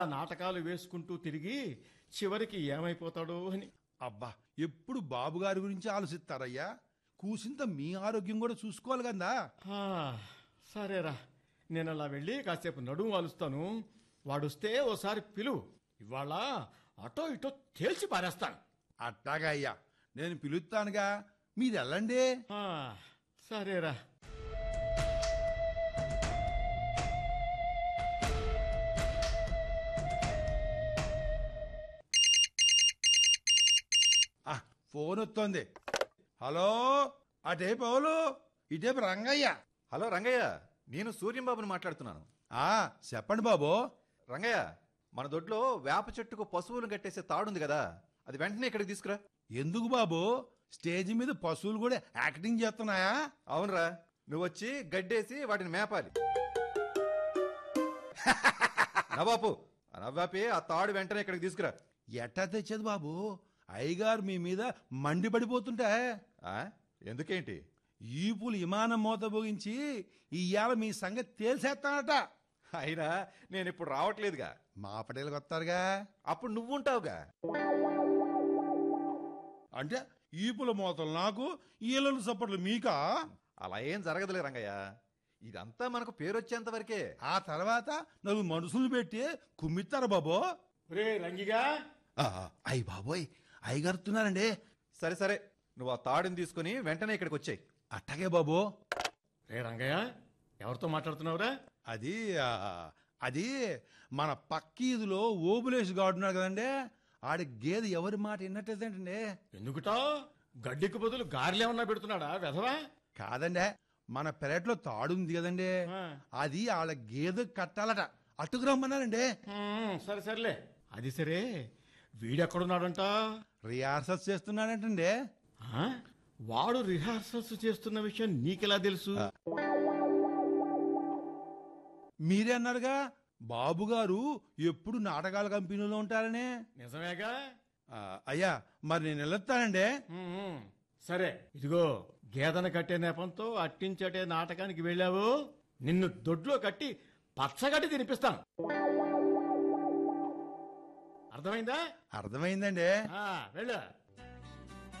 ఆ నాటకాలు వేసుకుంటూ తిరిగి చివరికి ఏమైపోతాడో అని అబ్బా ఎప్పుడు బాబు గారి గురించి ఆలోచిస్తారయ్యా కూసింత మీ ఆరోగ్యం కూడా చూసుకోవాలి కదా ఆ, సరేరా నేను అలా వెళ్ళి కాసేపు నడుము వాలుస్తాను వాడొస్తే ఓసారి పిలువు ఇవాళ అటో ఇటో తేల్చి పారేస్తాను అట్టాగా అయ్యా నేను పిలుస్తానుగా మీరు వెళ్ళండి ఆ, సరేరా ఆ, ఫోన్ వస్తోంది హలో అటే పౌలు ఇటే రంగయ్య హలో రంగయ్య నేను సూర్యంబాబుని మాట్లాడుతున్నాను ఆ చెప్పండి బాబు రంగయ్య మన దొడ్లో వేప చెట్టుకు పశువులు కట్టేసే తాడుంది కదా అది వెంటనే ఇక్కడికి తీసుకురా ఎందుకు బాబు స్టేజ్ మీద పశువులు కూడా యాక్టింగ్ చేస్తున్నాయా అవునరా నువ్వు వచ్చి గడ్డేసి వాటిని మేపాలి నవాపు ఆ నవ్వాపి ఆ తాడు వెంటనే ఇక్కడికి తీసుకురా ఎట్టా తెచ్చేది బాబు అయ్యగారు మీ మీద మండిపడిపోతుంటే ఆ? ఎందుకేంటి ఈపులు విమానం మోత భోగించి ఇవాళ మీ సంగతి తేల్చేస్తానట అయినా నేను ఇప్పుడు రావట్లేదుగా మా పటేలకు వస్తారుగా అప్పుడు నువ్వుంటావుగా అంటే ఈపుల మోతలు నాకు ఈలలు సపోర్ట్లు మీకా అలా ఏం జరగదులే రంగయ్య ఇదంతా మనకు పేరు వచ్చేంత వరకే ఆ తర్వాత నలుగురు మనుషులు పెట్టి కుమ్మిస్తారు బాబు రే రంగిగా ఆ, అయ్ బాబోయ్ అయ్యగారుతున్నారండి సరే సరే నువ్వు ఆ తాడుని తీసుకుని వెంటనే ఇక్కడికి వచ్చాయి అట్టగే బాబు రే రంగయ్య ఎవరితో మాట్లాడుతున్నావురా అది ఆ, అది మన పక్కీదులో ఓబులేష్ గాడు ఉన్నాడు కదండి ఆడి గేదె ఎవరి మాట విన్నట్టేదంటండి ఎందుకుటా గడ్డికి బదులు గారెలేమన్నా పెడుతున్నాడా వెధవా కాదండి మన పెరట్లో తాడుంది కదండి ఆ. అది వాళ్ళ గేదె కట్టాలట అట్టుకు రమ్మన్నారండి ఉమ్, సరే సరేలే అది సరే వీడెక్కడున్నాడంట రిహార్సల్స్ చేస్తున్నాడంటండి ఆ? వాడు రిహార్సల్స్ చేస్తున్న విషయం నీకెలా తెలుసు మీరే అన్నారుగా బాబు గారు ఎప్పుడు నాటకాల కంపెనీలో ఉంటారని నిజమేగా ఆ, అయ్యా మరి నేను వెళ్ళొస్తానండి ఉమ్, ఉమ్. సరే ఇదిగో గేదెను కట్టే నెపంతో అట్టించటే నాటకానికి వెళ్ళావు నిన్ను దొడ్లో కట్టి పచ్చగడ్డి తినిపిస్తాను అర్థమైందా అర్థమైందండి ఆ, వెళ్ళు